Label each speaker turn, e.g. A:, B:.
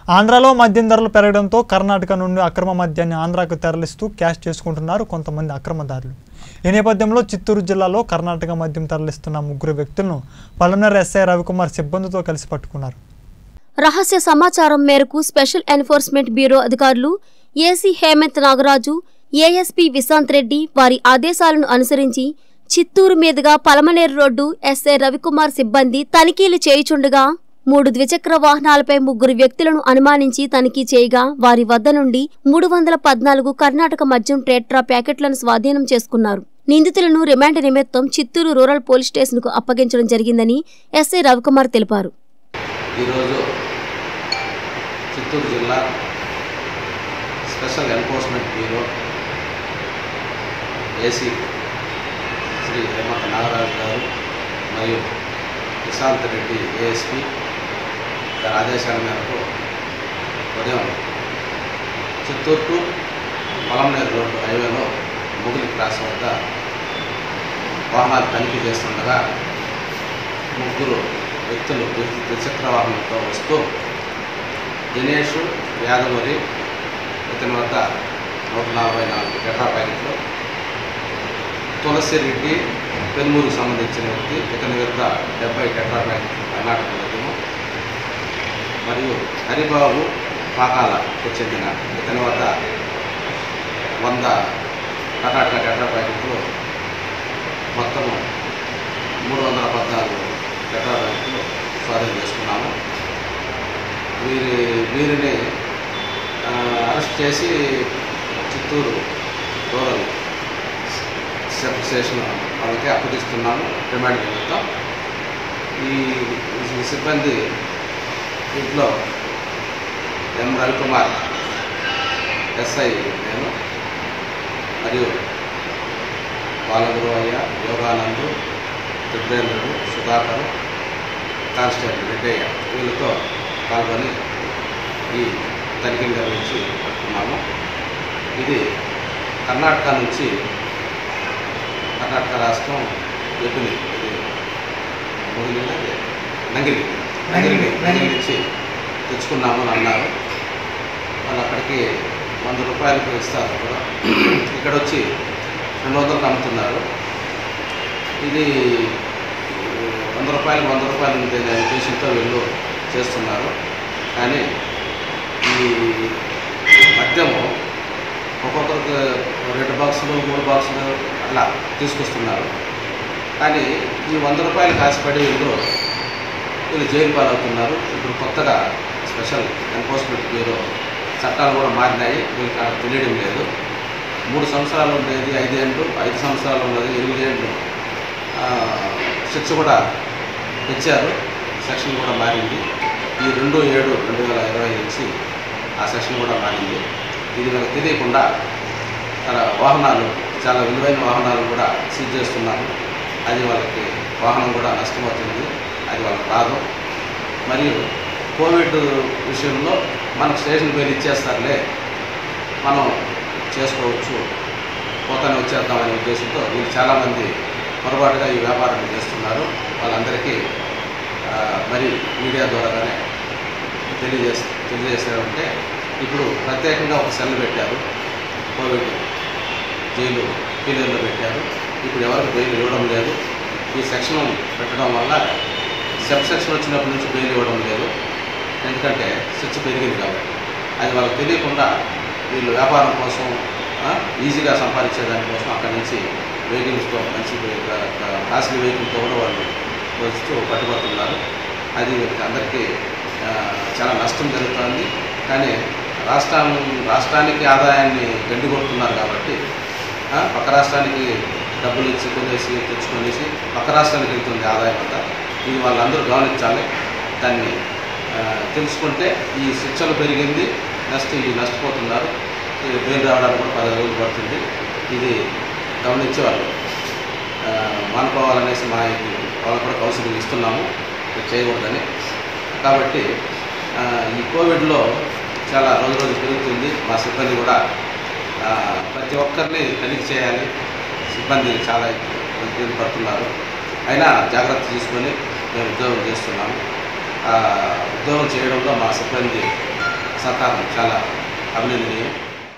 A: ఆంధ్రాలో మద్యం ధరలు పెరగడంతో కర్ణాటక నుండి అక్రమ మద్యాన్ని ఆంధ్రాకు తరలిస్తూ క్యాష్ చేసుకుంటున్నారు కొంతమంది అక్రమదారులు ఈ నేపథ్యంలో చిత్తూరు జిల్లాలో కర్ణాటక మద్యం తరలిస్తున్న ముగ్గురు వ్యక్తులను పల్మనర్ ఎస్ఐ రవికుమార్ సిబ్బందితో కలిసి పట్టుకున్నారు
B: రహస్య సమాచారం మేరకు స్పెషల్ ఎన్ఫోర్స్మెంట్ బ్యూరో అధికారులు ఏసీ హేమంత్ నాగరాజు ఏఎస్పీ విశాంత్ రెడ్డి వారి ఆదేశాలను అనుసరించి చిత్తూరు మీదుగా పలమనేరు రోడ్డు ఎస్ఐ రవికుమార్ సిబ్బంది తనిఖీలు చేయుచుండగా మూడు ద్విచక్ర వాహనాలపై ముగ్గురు వ్యక్తులను అనుమానించి తనిఖీ చేయగా వారి వద్ద నుండి మూడు వందల పద్నాలుగు కర్ణాటక మద్యం ట్రేట్రా ప్యాకెట్లను స్వాధీనం చేసుకున్నారు నిందితులను రిమాండ్ నిమిత్తం చిత్తూరు రూరల్ పోలీస్ స్టేషన్కు అప్పగించడం జరిగిందని ఎస్ఐ రవికుమార్ తెలిపారు
C: ఈరోజు చిత్తూరు జిల్లా Special Enforcement Bureau AC Shri Hemanth Nagaraju garu మరియు ప్రశాంత్ రెడ్డి ఏఎస్పి గారి ఆదేశాల మేరకు ఉదయం చిత్తూరు టు పొలంనేరు రోడ్డు హైవేలో ముగిలి క్రాస్ వద్ద వాహనాలు తనిఖీ చేస్తుండగా ముగ్గురు వ్యక్తులు ద్వి- ద్విచక్ర వాహనంతో వస్తూ దినేష్ యాదవరి ఇతని వద్ద నూట నలభై నాలుగు టెట్రా ప్యాకెట్లు తులసి రెడ్డి పెన్మూరుకు సంబంధించిన వ్యక్తి ఇతని వద్ద డెబ్బై టెట్రా ప్యాకెట్లు కర్ణాటక మద్యము మరియు హరిబాబు పాకాలకు చెందిన ఇతని వద్ద వంద కర్ణాటక టెట్రా ప్యాకెట్లు మొత్తము మూడు వందల పద్నాలుగు టెట్రా ప్యాకెట్లు స్వాధీనం చేసుకున్నాము వీరి వీరిని ఆ, అరెస్ట్ చేసి చిత్తూరు రూరల్ సబ్ స్టేషన్ వాళ్ళకి అప్పగిస్తున్నాము రిమాండ్ నిమిత్తం ఈ ఈ సిబ్బంది ఇంట్లో ఎం రవికుమార్ ఎస్ఐ నేను మరియు బాలగురువయ్య యోగానందు రుద్రేంద్రుడు సుధాకర్ కానిస్టేబుల్ రెడ్డయ్య వీళ్ళతో పాల్గొని ఈ తనిఖీ నిర్వహించి పట్టుకున్నాము ఇది కర్ణాటక నుంచి కర్ణాటక రాష్ట్రం ఎపిలి ఇది మొదలు నంగిలి నంగిలి నంగిలి నుంచి తెచ్చుకున్నాము అని అన్నారు వాళ్ళు అక్కడికి వంద రూపాయలకు ఇస్తారు కూడా ఇక్కడ వచ్చి రెండు వందలకు అమ్ముతున్నారు ఇది వంద రూపాయలు వంద రూపాయలు ఉంది అనే ఉద్దేశంతో వీళ్ళు చేస్తున్నారు కానీ ఈ మద్యము ఒక్కొక్కరికి రెండు బాక్సులు మూడు బాక్సులు అట్లా తీసుకొస్తున్నారు కానీ ఈ వంద రూపాయలు కాసిపడి వీళ్ళు వీళ్ళు జైలు పాలవుతున్నారు ఇప్పుడు కొత్తగా స్పెషల్ ఎన్ఫోర్స్మెంట్ బ్యూరో చట్టాలు కూడా మారినాయి వీళ్ళకి నాకు తెలియడం లేదు మూడు సంవత్సరాలు ఉండేది ఐదేళ్ళు ఐదు సంవత్సరాలు ఉన్నది ఎనిమిది ఏళ్ళు ఆ, శిక్ష కూడా పెంచారు సెక్షన్ కూడా మారింది ఈ రెండు ఏడు రెండు వేల ఇరవై నుంచి ఆ సెక్షన్ కూడా మారింది ఇది మనకు తెలియకుండా తన వాహనాలు చాలా విలువైన వాహనాలు కూడా సీజ్ చేస్తున్నారు అది వాళ్ళకి వాహనం కూడా నష్టమవుతుంది అది వాళ్ళకి రాదు మరియు కోవిడ్ విషయంలో మనకు స్టేషన్ పేరు ఇచ్చేస్తారులే మనం చేసుకోవచ్చు పోతానే వచ్చేద్దామనే ఉద్దేశంతో వీళ్ళు చాలామంది పొరపాటుగా ఈ వ్యాపారం చేస్తున్నారు వాళ్ళందరికీ ఆ, మరి మీడియా ద్వారానే తెలియజేస్ తెలియజేసారంటే ఇప్పుడు ప్రత్యేకంగా ఒక సెల్ పెట్టారు కోవిడ్ జైలు పీరియడ్లో పెట్టారు ఇప్పుడు ఎవరికి బెయిల్ ఇవ్వడం లేదు ఈ సెక్షన్ పెట్టడం వల్ల సబ్ సెక్షన్ వచ్చినప్పటి నుంచి బెయిల్ ఇవ్వడం లేదు ఎందుకంటే శిక్ష పెరిగింది కాబట్టి అది వాళ్ళకి తెలియకుండా వీళ్ళు వ్యాపారం కోసం ఆ, ఈజీగా సంపాదించే దానికోసం అక్కడి నుంచి వెహికల్స్తో మంచి కాస్ట్లీ వెహికల్తో కూడా వాళ్ళు వస్తూ పట్టుబడుతున్నారు అది వీళ్ళకి అందరికీ ఆ, చాలా నష్టం జరుగుతుంది కానీ రాష్ట్రం రాష్ట్రానికి ఆదాయాన్ని గండి కొడుతున్నారు కాబట్టి ఆ, పక్క రాష్ట్రానికి డబ్బులు ఇచ్చి కొనేసి తెచ్చుకొనేసి పక్క రాష్ట్రానికి వెళ్తుంది ఆదాయం అంతా ఇది వాళ్ళందరూ గమనించాలి దాన్ని ఆ, తెలుసుకుంటే ఈ శిక్షలు పెరిగింది నెక్స్ట్ ఈ నష్టపోతున్నారు ఈ బెయిల్ రావడానికి కూడా పది రోజులు పడుతుంది ఇది గమనించి వాళ్ళు ఆ, మానుకోవాలనేసి మా ఈ- వాళ్ళకు కూడా కౌన్సిలింగ్ ఇస్తున్నాము ఇది చేయకూడదని కాబట్టి ఆ, ఈ కోవిడ్లో చాలా రోజు రోజు పెరుగుతుంది మా సిబ్బంది కూడా ఆ, ప్రతి ఒక్కరిని తనిఖీ చేయాలి సిబ్బంది చాలా ఇబ్బంది పడుతున్నారు అయినా జాగ్రత్త తీసుకొని మేము ఉద్యోగం చేస్తున్నాము ఆ, ఉద్యోగం చేయడంలో మా సిబ్బంది సహకారం చాలా అభినందనీయం